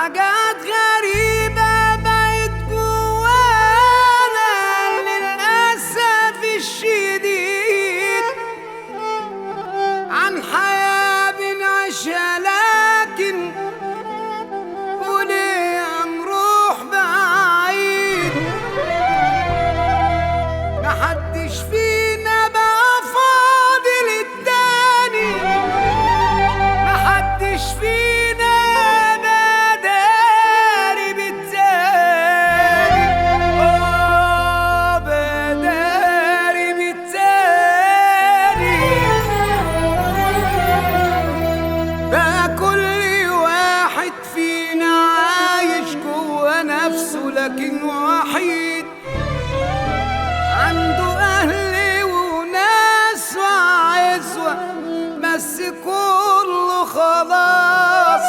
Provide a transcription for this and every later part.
حاجات غريبة بقت جوانا للأسف الشديد عن حياة بنعيشها لكن وليه نروح بعيد محدش فينا بقى فاضل التاني محدش فينا بقى داري بالتاني اه بقى داري بالتاني بقى كل واحد فينا عايش جوا نفسه لكن وحيد عنده أهل وناس وعزوة بس كله خلاص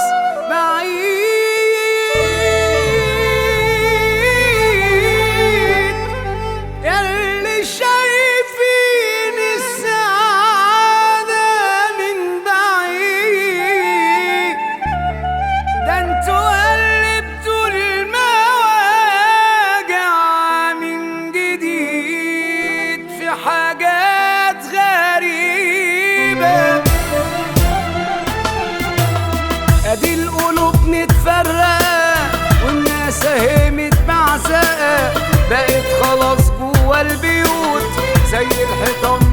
بعيد ياللي شايفين السعادة من بعيد ده انتوا قلبتوا المواجع من جديد في حاجات غريبة ادي القلوب متفرقة والناس اهي متبعزقة بقت خلاص جوا البيوت زي الحيطان